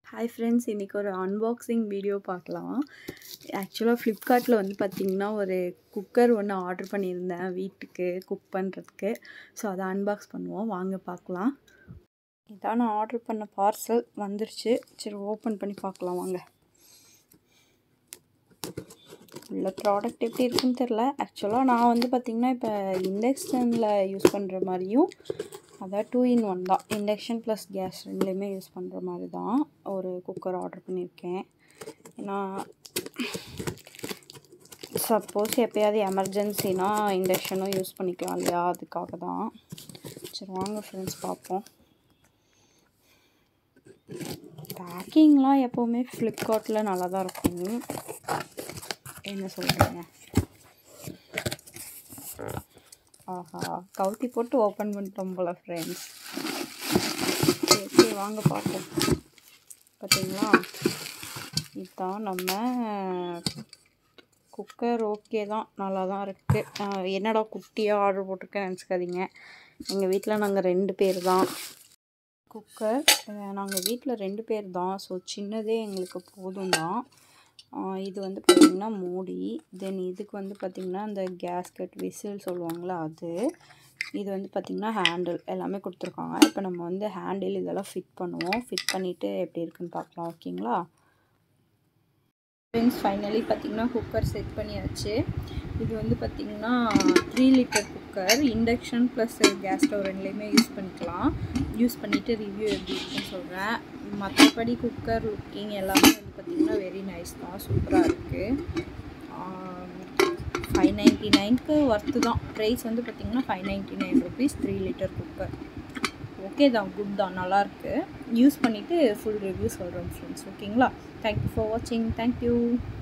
hi friends இன்றைக்கி ஒரு unboxing video பார்க்கலாம் ஆக்சுவலாக ஃப்ளிப்கார்ட்டில் வந்து பார்த்திங்கன்னா ஒரு குக்கர் ஒன்று ஆர்டர் பண்ணியிருந்தேன் வீட்டுக்கு குக் பண்ணுறதுக்கு ஸோ அதை அன்பாக்ஸ் பண்ணுவோம் வாங்க பார்க்கலாம் இதான் நான் ஆர்டர் பண்ண பார்சல் வந்துருச்சு சரி ஓப்பன் பண்ணி பார்க்கலாம் வாங்க உள்ள ப்ராடக்ட் எப்படி இருக்குன்னு தெரில ஆக்சுவலாக நான் வந்து பார்த்திங்கன்னா இப்போ இண்டக்ஷனில் யூஸ் பண்ணுற மாதிரியும் அதான் டூ இன் ஒன் தான் இண்டக்ஷன் ப்ளஸ் கேஸ் ரெண்டுலேயுமே யூஸ் பண்ணுற மாதிரி தான் ஒரு குக்கர் ஆர்டர் பண்ணியிருக்கேன் ஏன்னா சப்போஸ் எப்போயாவது எமர்ஜென்சினா இண்டக்ஷனும் யூஸ் பண்ணிக்கலாம் இல்லையா அதுக்காக தான் சரி வாங்க ஃப்ரெண்ட்ஸ் பார்ப்போம் பேக்கிங்லாம் எப்போவுமே ஃப்ளிப்கார்ட்டில் நல்லா தான் இருக்கும் என்ன சொல்கிறீங்க ஆஹா கவுத்தி போட்டு ஓப்பன் பண்ணிட்டோம் போல் ஃப்ரெண்ட்ஸ் சரி சரி வாங்க பார்ப்போம் பார்த்தீங்களா இதுதான் நம்ம குக்கர் ஓகே தான் நல்லா தான் இருக்குது என்னடா குட்டியாக ஆர்டர் போட்டிருக்கேன் நினச்சிக்காதீங்க எங்கள் வீட்டில் நாங்கள் ரெண்டு பேர் தான் குக்கர் நாங்கள் வீட்டில் ரெண்டு பேர் தான் ஸோ சின்னதே எங்களுக்கு போதும் தான் இது வந்து பார்த்திங்கன்னா மூடி தென் இதுக்கு வந்து பார்த்திங்கன்னா அந்த கேஸ்கட் விசில் சொல்லுவாங்களே அது இது வந்து பார்த்திங்கன்னா ஹேண்டில் எல்லாமே கொடுத்துருக்காங்க இப்போ நம்ம வந்து ஹேண்டில் இதெல்லாம் ஃபிட் பண்ணுவோம் ஃபிட் பண்ணிவிட்டு எப்படி இருக்குன்னு பார்க்கலாம் ஓகேங்களா ஃப்ரெண்ட்ஸ் ஃபைனலி பார்த்திங்கன்னா குக்கர் செட் பண்ணியாச்சு இது வந்து பார்த்திங்கன்னா three litre cooker induction plus gas stove ரெண்டுலேயுமே யூஸ் பண்ணிக்கலாம் யூஸ் பண்ணிவிட்டு ரிவ்யூ எப்படி இருக்குன்னு சொல்கிறேன் மற்றபடி குக்கர் லுக்கிங் எல்லாமே வந்து பார்த்திங்கன்னா வெரி நைஸ் தான் சூப்பராக இருக்குது ஃபைவ் நைன்ட்டி நைனுக்கு ஒர்த்து தான் ப்ரைஸ் வந்து பார்த்திங்கன்னா five ninety nine rupees three litre cooker okay தான் குட் தான் நல்லாயிருக்கு யூஸ் பண்ணிவிட்டு ஃபுல் ரிவ்யூ சொல்கிறேன் ஃப்ரெண்ட்ஸ் ஓகேங்களா தேங்க்யூ ஃபார் வாட்சிங் தேங்க்யூ